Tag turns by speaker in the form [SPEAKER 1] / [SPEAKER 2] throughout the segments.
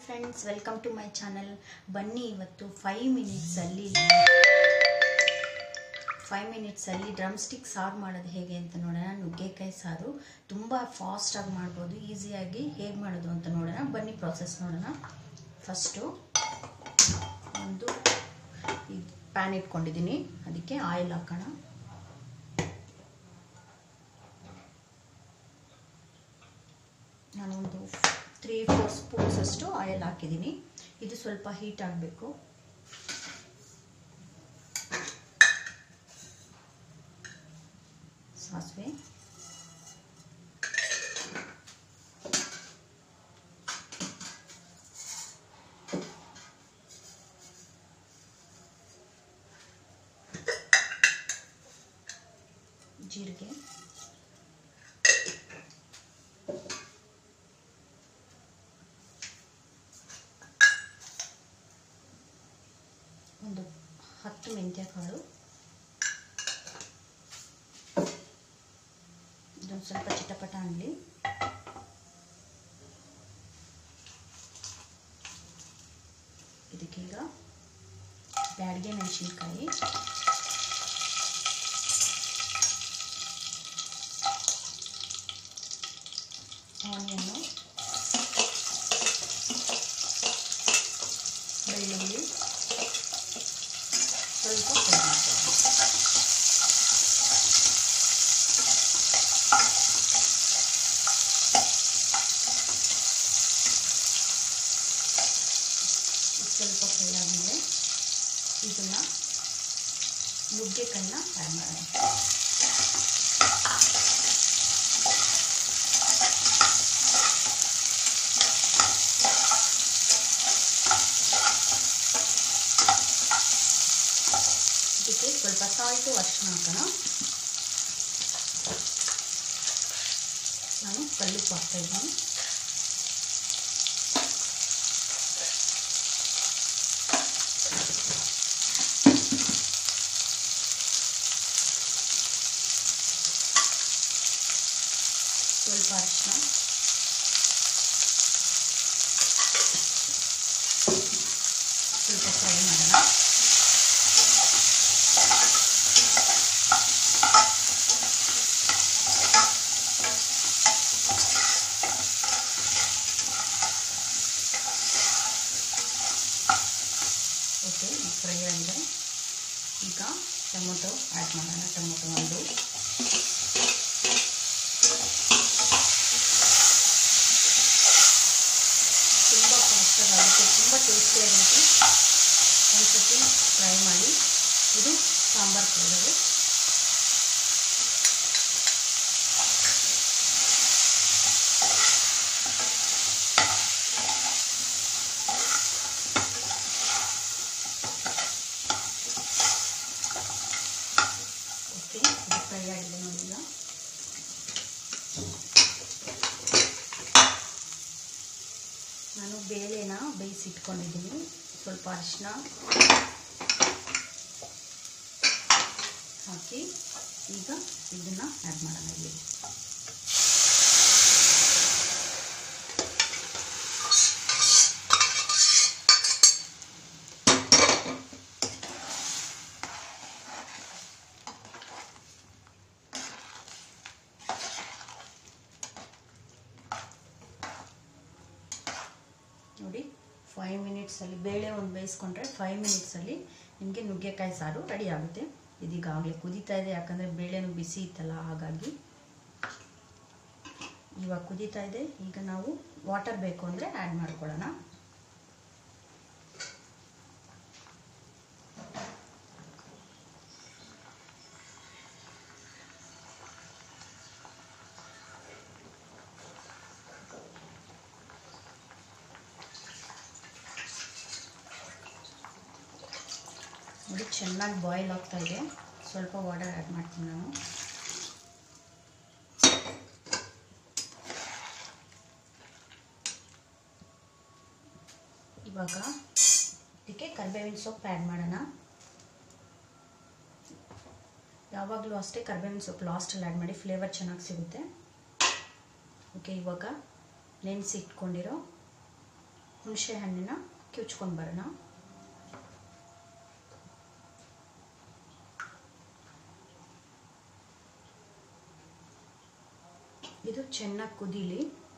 [SPEAKER 1] friends welcome to my channel ಬನ್ನಿ ಇವತ್ತು five ಮಿನಿಟ್ಸಲ್ಲಿ ಫೈವ್ ಮಿನಿಟ್ಸಲ್ಲಿ ಡ್ರಮ್ ಸ್ಟಿಕ್ ಸಾರು ಮಾಡೋದು ಹೇಗೆ ಅಂತ ನೋಡೋಣ ನುಗ್ಗೆಕಾಯಿ ಸಾರು ತುಂಬ ಫಾಸ್ಟಾಗಿ ಮಾಡ್ಬೋದು ಈಸಿಯಾಗಿ ಹೇಗೆ ಮಾಡೋದು ಅಂತ ನೋಡೋಣ ಬನ್ನಿ ಪ್ರಾಸೆಸ್ ನೋಡೋಣ ಫಸ್ಟು ಒಂದು ಇದು ಪ್ಯಾನ್ ಇಟ್ಕೊಂಡಿದ್ದೀನಿ ಅದಕ್ಕೆ ಆಯಿಲ್ ಹಾಕೋಣ ನಾನೊಂದು ತ್ರೀ ಫೋರ್ ಸ್ಪೂನ್ಸ್ ಅಷ್ಟು ಆಯಿಲ್ ಹಾಕಿದ್ದೀನಿ ಇದು ಸ್ವಲ್ಪ ಹೀಟ್ ಆಗಬೇಕು ಸಾಸಿವೆ ಜೀರಿಗೆ ಒಂದು ಹತ್ತು ಮೆಂತ್ಯ ಕಾಳು ಇದೊಂದು ಸ್ವಲ್ಪ ಚಿಟಪಟ ಅನ್ನಲಿ ಇದಕ್ಕೀಗ ಬ್ಯಾಡಿಗೆ ಮೆಣಸಿನ್ಕಾಯಿ ಆನಿಯನ್ನು ಬೆಳ್ಳುಳ್ಳಿ ಸ್ವಲ್ಪ ಫ್ರೈ ಮಾಡ್ಕೊಳ್ಳಿ ಸ್ವಲ್ಪ ಫ್ರೈ ಆದಮೇಲೆ ಇದನ್ನು ನುಗ್ಗೆಕಾಯಿನ ಆ್ಯಡ್ ಮಾಡೋಣ ಇದಕ್ಕೆ ಸ್ವಲ್ಪ ಸಾಲ್ಟು ಅರಿಶಿನ ಹಾಕೋಣ ನಾನು ಕಲ್ಲುಪ್ಪು ಹಾಕ್ತಾ ಇದ್ದೀನಿ ಸ್ವಲ್ಪ ಅರಿಶಿನ ಸ್ವಲ್ಪ ಫ್ರೈ ಮಾಡೋಣ ಓಕೆ ಫ್ರೈ ಆಗಿದೆ ಈಗ ಟೊಮೊಟೊ ಆ್ಯಡ್ ಮಾಡೋಣ ಟೊಮೊಟೊ ಒಂದು ತುಂಬ ಫಾಸ್ಟಾಗಿ ಆಗುತ್ತೆ ತುಂಬ ಟೇಸ್ಟಿಯಾಗಿರುತ್ತೆ ಒಂದ್ಸತಿ ಫ್ರೈ ಮಾಡಿ ಇದು ಸಾಂಬಾರು ಪೌಡರು ಓಕೆ ಇದು ಫ್ರೈ ಆಗಿದೆ ನೋಡಿ ಈಗ ನಾನು ಬೇಳೆನ ಬೇಯಿಸಿಟ್ಕೊಂಡಿದ್ದೀನಿ ಸ್ವಲ್ಪ ಅರಿಶಿನ ಹಾಕಿ ಈಗ ಇದನ್ನು ಆ್ಯಡ್ ಮಾಡೋಣ ಇಲ್ಲಿ ನೋಡಿ ಫೈವ್ ಮಿನಿಟ್ಸಲ್ಲಿ ಬೇಳೆ ಒಂದು ಬೇಯಿಸ್ಕೊಂಡ್ರೆ ಫೈವ್ ಮಿನಿಟ್ಸಲ್ಲಿ ನಿಮಗೆ ನುಗ್ಗೆಕಾಯಿ ಸಾರು ರೆಡಿ ಆಗುತ್ತೆ ಇದೀಗಾಗಲೇ ಕುದೀತಾ ಇದೆ ಯಾಕಂದರೆ ಬೇಳೆನೂ ಬಿಸಿ ಇತ್ತಲ್ಲ ಹಾಗಾಗಿ ಇವಾಗ ಕುದೀತಾ ಇದೆ ಈಗ ನಾವು ವಾಟರ್ ಬೇಕು ಅಂದರೆ ಆ್ಯಡ್ ಮಾಡ್ಕೊಳ್ಳೋಣ ನೋಡಿ ಚೆನ್ನಾಗಿ ಬಾಯ್ಲ್ ಆಗ್ತಾ ಇದೆ ಸ್ವಲ್ಪ ವಾಟರ್ ಆ್ಯಡ್ ಮಾಡ್ತೀನಿ ನಾನು ಇವಾಗ ಇದಕ್ಕೆ ಕರಿಬೇವಿನ ಸೊಪ್ಪು ಆ್ಯಡ್ ಮಾಡೋಣ ಯಾವಾಗಲೂ ಅಷ್ಟೇ ಕರಿಬೇವಿನ ಸೊಪ್ಪು ಲಾಸ್ಟಲ್ಲಿ ಆ್ಯಡ್ ಮಾಡಿ ಫ್ಲೇವರ್ ಚೆನ್ನಾಗಿ ಸಿಗುತ್ತೆ ಓಕೆ ಇವಾಗ ನೆನೆಸಿ ಇಟ್ಕೊಂಡಿರೋ ಹುಣಸೆ ಹಣ್ಣನ್ನ ಕಿವುಚ್ಕೊಂಡು ಬರೋಣ ಇದು ಚೆನ್ನಾಗಿ ಕುದೀಲಿ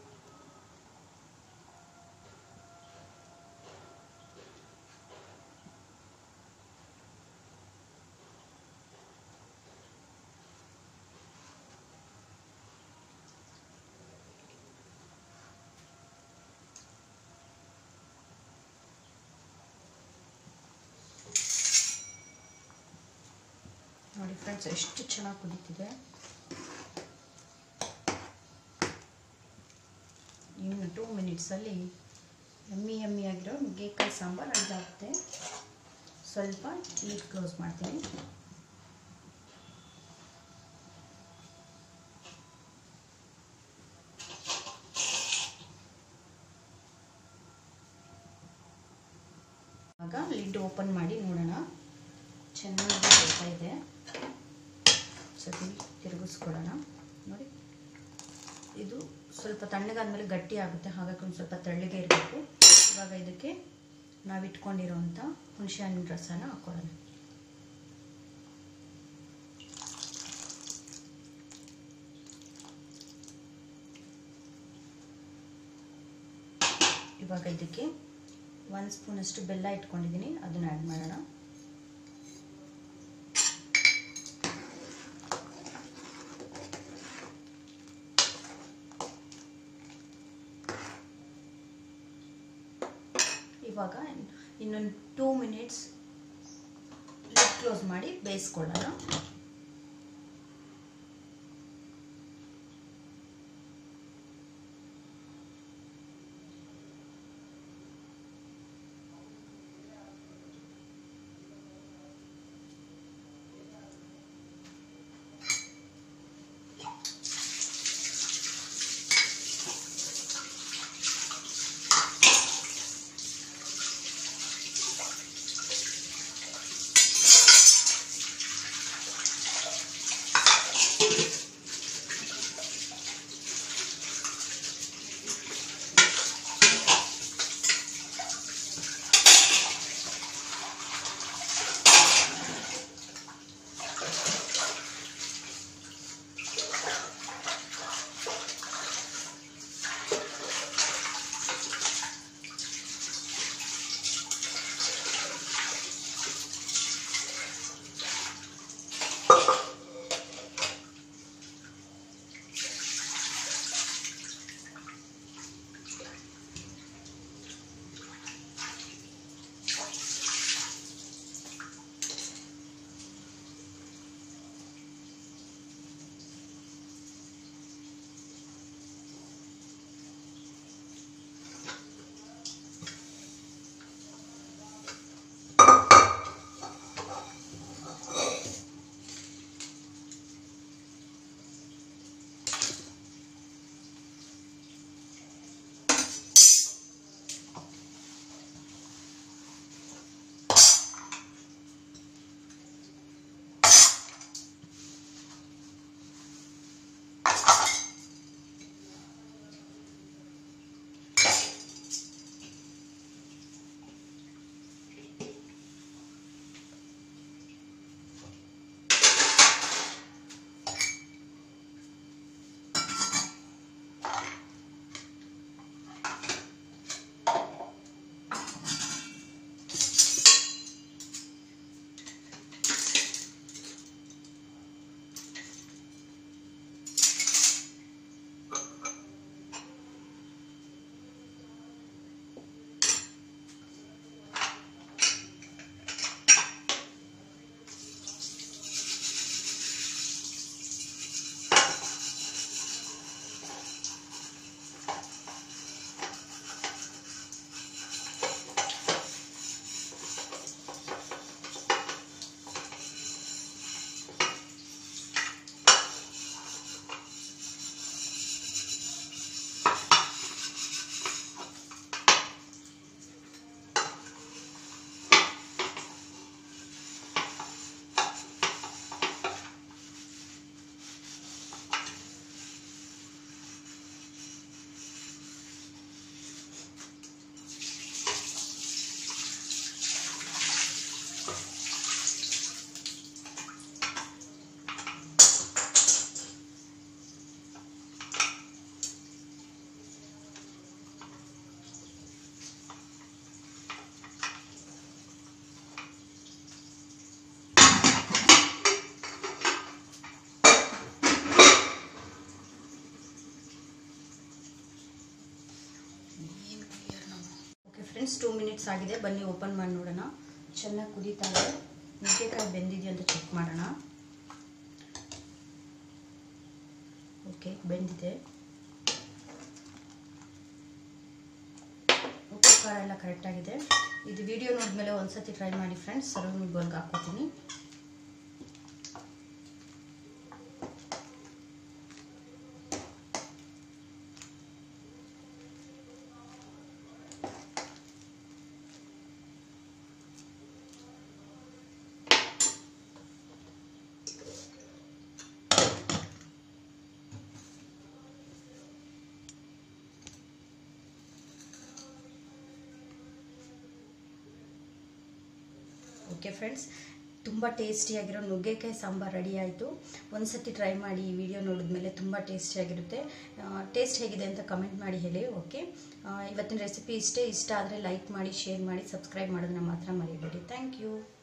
[SPEAKER 1] ನೋಡಿ ಫ್ರೆಂಡ್ಸ್ ಎಷ್ಟು ಚೆನ್ನಾಗಿ ಕುದೀತಿದೆ ಇನ್ನು ಟೂ ಮಿನಿಟ್ಸಲ್ಲಿ ಎಮ್ಮಿ ಎಮ್ಮಿ ಆಗಿರೋ ನುಗ್ಗೆಕಾಯಿ ಸಾಂಬಾರು ಅಡ್ಡಾಗುತ್ತೆ ಸ್ವಲ್ಪ ನೀರು ಕ್ಲೋಸ್ ಮಾಡ್ತೀನಿ ಆಗ ಲಿಡ್ ಓಪನ್ ಮಾಡಿ ನೋಡೋಣ ಚೆನ್ನಾಗಿ ಬರ್ತಾ ಇದೆ ಸತಿ ತಿರುಗಿಸ್ಕೊಳ್ಳೋಣ ನೋಡಿ ಇದು ಸ್ವಲ್ಪ ತಣ್ಣಗಾದ್ಮೇಲೆ ಗಟ್ಟಿ ಆಗುತ್ತೆ ಹಾಗಾಗಿ ಒಂದು ಸ್ವಲ್ಪ ತೆಳ್ಳಗೆ ಇರಬೇಕು ಇವಾಗ ಇದಕ್ಕೆ ನಾವು ಇಟ್ಕೊಂಡಿರೋಂಥ ಹುಣಸೆ ಹಣ್ಣಿನ ರಸನ ಹಾಕೊಳ್ಳೋಣ ಇವಾಗ ಇದಕ್ಕೆ ಒಂದು ಸ್ಪೂನಷ್ಟು ಬೆಲ್ಲ ಇಟ್ಕೊಂಡಿದ್ದೀನಿ ಅದನ್ನು ಆ್ಯಡ್ ಮಾಡೋಣ ಇವಾಗ ಇನ್ನೊಂದು ಟೂ ಮಿನಿಟ್ಸ್ ಲಿಡ್ ಕ್ಲೋಸ್ ಮಾಡಿ ಬೇಯಿಸ್ಕೊಳ್ಳೋಣ ಫ್ರೆಂಡ್ಸ್ ಟೂ ಮಿನಿಟ್ಸ್ ಆಗಿದೆ ಬನ್ನಿ ಓಪನ್ ಮಾಡಿ ನೋಡೋಣ ಚೆನ್ನಾಗಿ ಕುದೀತಾ ಇದೆ ನುಗ್ಗೆಕಾಯಿ ಬೆಂದಿದೆಯಾ ಅಂತ ಚೆಕ್ ಮಾಡೋಣ ಓಕೆ ಬೆಂದಿದೆ ಉಪ್ಪು ಖಾರ ಎಲ್ಲ ಕರೆಕ್ಟಾಗಿದೆ ಇದು ವಿಡಿಯೋ ನೋಡಿದ್ಮೇಲೆ ಒಂದ್ಸತಿ ಟ್ರೈ ಮಾಡಿ ಫ್ರೆಂಡ್ಸ್ ಸರ್ವಿಂಗ್ ಬೋಲ್ಗೆ ಹಾಕೋತೀನಿ ಓಕೆ ಫ್ರೆಂಡ್ಸ್ ತುಂಬ ಟೇಸ್ಟಿಯಾಗಿರೋ ನುಗ್ಗೆಕಾಯಿ ಸಾಂಬಾರು ರೆಡಿ ಆಯಿತು ಒಂದು ಸತಿ ಟ್ರೈ ಮಾಡಿ ಈ ವಿಡಿಯೋ ನೋಡಿದ್ಮೇಲೆ ತುಂಬ ಟೇಸ್ಟಿಯಾಗಿರುತ್ತೆ ಟೇಸ್ಟ್ ಹೇಗಿದೆ ಅಂತ ಕಮೆಂಟ್ ಮಾಡಿ ಹೇಳಿ ಓಕೆ ಇವತ್ತಿನ ರೆಸಿಪಿ ಇಷ್ಟೇ ಇಷ್ಟ ಆದರೆ ಲೈಕ್ ಮಾಡಿ ಶೇರ್ ಮಾಡಿ ಸಬ್ಸ್ಕ್ರೈಬ್ ಮಾಡೋದನ್ನ ಮಾತ್ರ ಮರಿಬೇಡಿ ಥ್ಯಾಂಕ್ ಯು